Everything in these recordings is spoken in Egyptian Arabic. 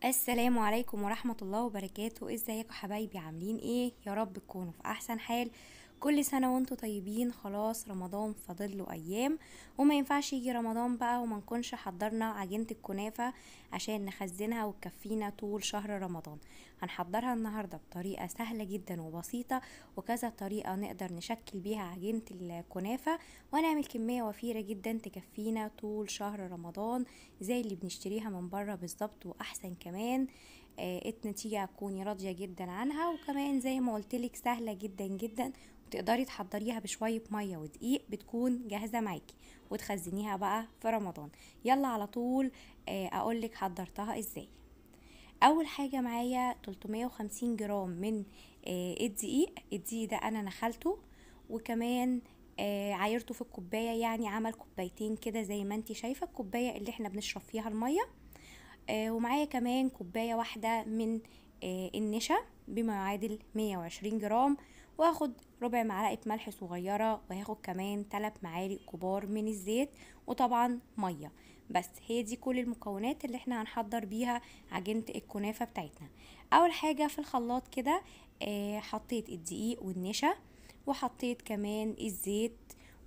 السلام عليكم ورحمة الله وبركاته ازيكم حبايبي عاملين ايه يا رب تكونوا في احسن حال كل سنة وانتم طيبين خلاص رمضان فاضل له ايام وما ينفعش يجي رمضان بقى وما نكونش حضرنا عجينة الكنافة عشان نخزنها وتكفينا طول شهر رمضان هنحضرها النهاردة بطريقة سهلة جدا وبسيطة وكذا طريقة نقدر نشكل بيها عجينة الكنافة ونعمل كمية وفيرة جدا تكفينا طول شهر رمضان زي اللي بنشتريها من بره بالظبط واحسن كمان آه النتيجة هتكوني راضية جدا عنها وكمان زي ما قلتلك سهلة جدا جدا وتقدري تحضريها بشوية مية ودقيق بتكون جاهزة معاكي وتخزنيها بقى في رمضان يلا على طول آه اقولك حضرتها ازاي اول حاجة معايا 350 جرام من آه الدقيق الدقيق ده انا نخلته وكمان آه عايرته في الكوباية يعني عمل كوبايتين كده زي ما انتي شايفة الكوباية اللي احنا بنشرب فيها المية آه ومعايا كمان كوباية واحدة من آه النشا بما يعادل 120 جرام وهاخد ربع معلقة ملح صغيرة وهاخد كمان 3 معالق كبار من الزيت وطبعا مية بس هي دي كل المكونات اللي احنا هنحضر بيها عجينة الكنافة بتاعتنا اول حاجة في الخلاط كده آه حطيت الدقيق والنشا وحطيت كمان الزيت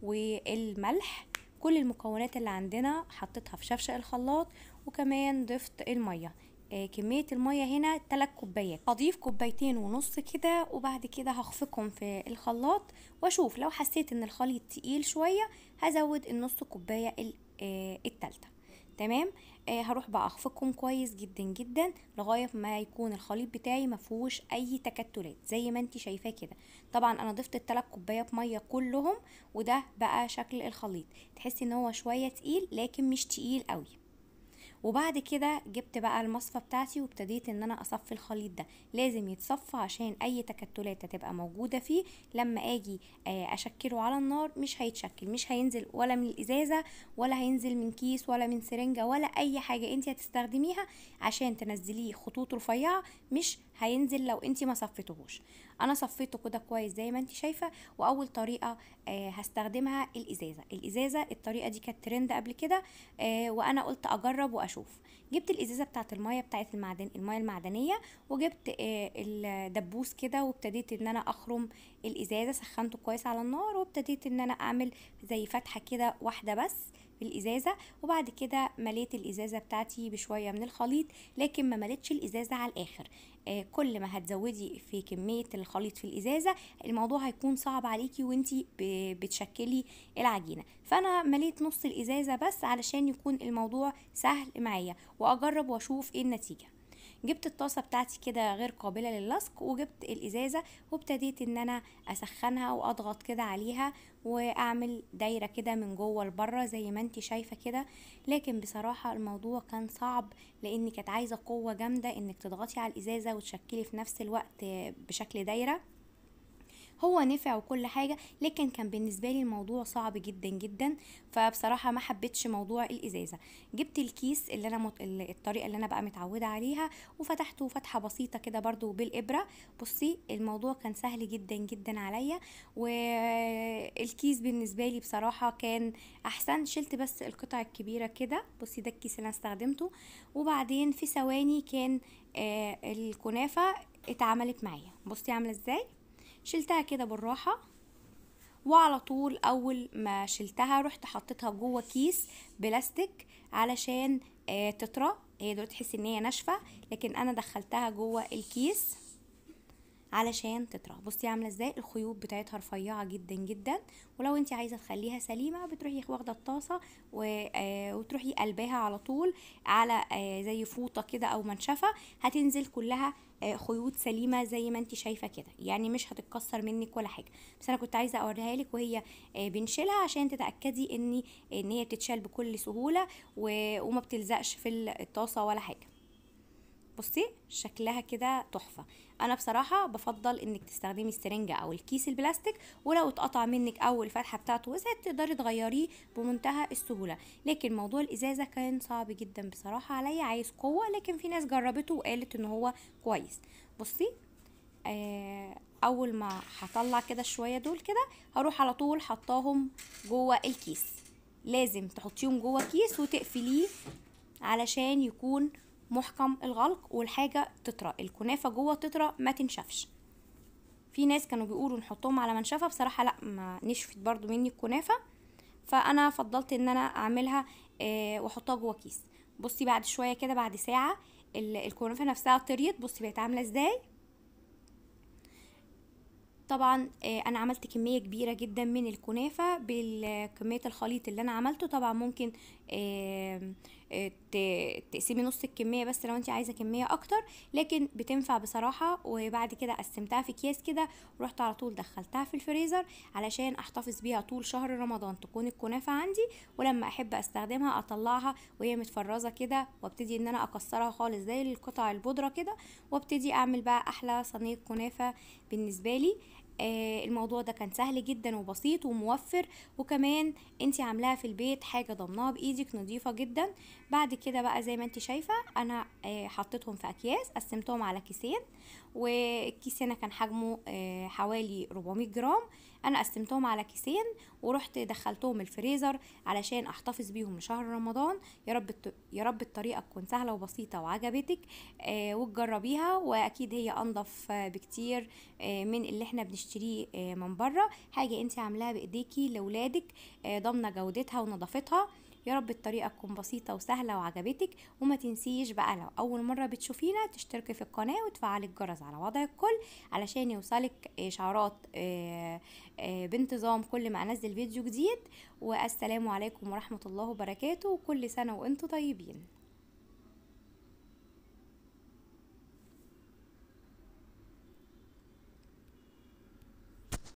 والملح كل المكونات اللي عندنا حطيتها في شفشق الخلاط وكمان ضفت المية آه كمية المية هنا 3 كوبايات هضيف كوبايتين ونص كده وبعد كده هخفقهم في الخلاط واشوف لو حسيت ان الخليط تقيل شوية هزود النص كوباية آه التالتة تمام آه هروح بقى اخفقهم كويس جدا جدا لغايه ما يكون الخليط بتاعي مفهوش اي تكتلات زي ما انت شايفاه كده طبعا انا ضفت الثلاث كوبايات ميه كلهم وده بقى شكل الخليط تحسي ان هو شويه تقيل لكن مش تقيل قوي وبعد كده جبت بقى المصفى بتاعتي وابتديت ان انا اصفي الخليط ده لازم يتصفى عشان اي تكتلات هتبقى موجودة فيه لما اجي اشكله على النار مش هيتشكل مش هينزل ولا من الازازة ولا هينزل من كيس ولا من سرنجة ولا اي حاجة انت هتستخدميها عشان تنزليه خطوط رفيعة مش هينزل لو انت ما صفيتهوش انا صفيته كده كويس زي ما انت شايفه واول طريقه آه هستخدمها الازازه الازازه الطريقه دي كانت ترند قبل كده آه وانا قلت اجرب واشوف جبت الازازه بتاعت الميه بتاعت المعدن الميه المعدنيه وجبت آه الدبوس كده وابتديت ان انا اخرم الازازه سخنته كويس على النار وابتديت ان انا اعمل زي فتحه كده واحده بس في الازازه وبعد كده مليت الازازه بتاعتي بشويه من الخليط لكن ما مليتش الازازه على الاخر آه كل ما هتزودي في كميه الخليط في الازازه الموضوع هيكون صعب عليكي وانتي بتشكلي العجينه فانا مليت نص الازازه بس علشان يكون الموضوع سهل معايا واجرب واشوف ايه النتيجه جبت الطاسة بتاعتي كده غير قابلة للصق وجبت الإزازة وابتديت إن أنا أسخنها وأضغط كده عليها وأعمل دايرة كده من جوه لبره زي ما انتي شايفة كده لكن بصراحة الموضوع كان صعب لأن كانت عايزة قوة جامدة إنك تضغطي على الإزازة وتشكلي في نفس الوقت بشكل دايرة هو نفع وكل حاجه لكن كان بالنسبه لي الموضوع صعب جدا جدا فبصراحه ما حبيتش موضوع الازازه جبت الكيس اللي انا مت... الطريقه اللي انا بقى متعوده عليها وفتحته فتحه بسيطه كده برضو بالابره بصي الموضوع كان سهل جدا جدا عليا والكيس بالنسبه لي بصراحه كان احسن شلت بس القطع الكبيره كده بصي ده الكيس اللي انا استخدمته وبعدين في ثواني كان آه الكنافه اتعملت معايا بصي عامله ازاي شلتها كده بالراحة وعلى طول اول ما شلتها رحت حطيتها جوه كيس بلاستيك علشان آه تطرى هي دلوقتي تحسي ان هي ناشفه لكن انا دخلتها جوه الكيس علشان تطرى بصي عامله ازاي الخيوط بتاعتها رفيعه جدا جدا ولو انت عايزه تخليها سليمه بتروحي واخده الطاسه وتروحي قلباها على طول على زي فوطه كده او منشفه هتنزل كلها خيوط سليمه زي ما انت شايفه كده يعني مش هتتكسر منك ولا حاجه بس انا كنت عايزه اوريها لك وهي بنشيلها عشان تتاكدي ان ان هي بتتشال بكل سهوله وما بتلزقش في الطاسه ولا حاجه بصي شكلها كده تحفه انا بصراحه بفضل انك تستخدمي السرنجه او الكيس البلاستيك ولو اتقطع منك او الفتحه بتاعته وسعت تقدري تغيريه بمنتهى السهوله لكن موضوع الازازه كان صعب جدا بصراحه عليا عايز قوه لكن في ناس جربته وقالت ان هو كويس بصي آه اول ما هطلع كده شويه دول كده هروح على طول حطاهم جوه الكيس لازم تحطيهم جوه كيس وتقفليه علشان يكون محكم الغلق والحاجة تطرى الكنافة جوه تطرى ما تنشفش في ناس كانوا بيقولوا نحطهم على منشفة بصراحة لا ما نشفت برضو مني الكنافة فانا فضلت ان انا اعملها آه واحطها جوه كيس بصي بعد شوية كده بعد ساعة ال- الكنافة نفسها طريت بصي بقت عاملة ازاي طبعا آه، انا عملت كميه كبيره جدا من الكنافه بكميه الخليط اللي انا عملته طبعا ممكن آم، آه، ت- تقسمي نص الكميه بس لو انت عايزه كميه اكتر لكن بتنفع بصراحه وبعد كده قسمتها في اكياس كده ورحت على طول دخلتها في الفريزر علشان احتفظ بيها طول شهر رمضان تكون الكنافه عندي ولما احب استخدمها اطلعها وهي متفرزه كده وابتدي ان انا اكسرها خالص زي القطع البودره كده وابتدي اعمل بقى احلى صينيه كنافه بالنسبه لي آه، الموضوع ده كان سهل جدا وبسيط وموفر وكمان انتي عاملاها في البيت حاجة ضمناها بايدك نظيفة جدا بعد كده بقى زي ما انتي شايفة انا آه، حطيتهم في اكياس قسمتهم على كيسين والكيس هنا كان حجمه آه، حوالي 400 جرام انا قسمتهم على كيسين ورحت دخلتهم الفريزر علشان احتفظ بيهم لشهر رمضان يا رب الت- يا رب الطريقه تكون سهله وبسيطه وعجبتك آه وتجربيها واكيد هي انضف آه، بكتير آه من اللي احنا بنشتريه آه من بره حاجه انت عاملاها بايديكي لاولادك آه ضامنه جودتها ونظافتها يا رب الطريقة تكون بسيطة وسهلة وعجبتك وما تنسيش بقى لو أول مرة بتشوفينا تشتركي في القناة وتفعلي الجرس على وضع الكل علشان يوصلك إشعارات آه، آه، بانتظام كل ما أنزل فيديو جديد والسلام عليكم ورحمة الله وبركاته وكل سنة وانتم طيبين